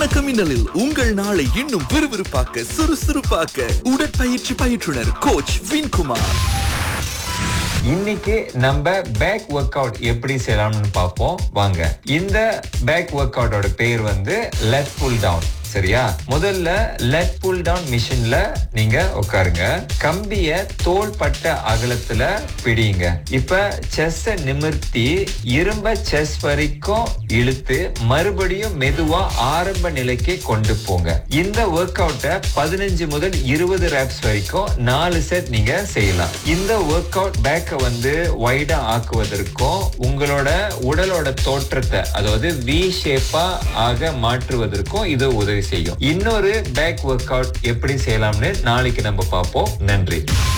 வணக்கம் மின்னலில் உங்கள் நாளை இன்னும் விறுவிறுப்பாக்க சுறுசுறுப்பாக்க உடற்பயிற்சி பயிற்றுனர் கோச் வின்குமார் இன்னைக்கு நம்ம பேக் ஒர்க் அவுட் எப்படி செய்யலாம்னு பார்ப்போம் வாங்க இந்த பேக் ஒர்க் அவுட்டோட பேர் வந்து லெட் புல் டவுன் சரியா முதல்ல லெட் புல் டவுன் மிஷின்ல நீங்க உட்காருங்க கம்பிய தோள்பட்ட அகலத்துல பிடிங்க இப்ப செஸ்ஸ நிமிர்த்தி இரும்ப செஸ் வரைக்கும் இழுத்து மறுபடியும் மெதுவா ஆரம்ப நிலைக்கு கொண்டு போங்க இந்த ஒர்க் அவுட்டை பதினஞ்சு முதல் இருபது ரெப்ஸ் வரைக்கும் நாலு செட் நீங்க செய்யலாம் இந்த ஒர்க் அவுட் பேக்கை வந்து வைடா ஆக்குவதற்கும் உங்களோட உடலோட தோற்றத்தை அதாவது வி ஷேப்பா ஆக மாற்றுவதற்கும் இது உதவி செய்யும் இன்னொரு பேக் ஒர்க் அவுட் எப்படி செய்யலாம்னு நாளைக்கு நம்ம பார்ப்போம் நன்றி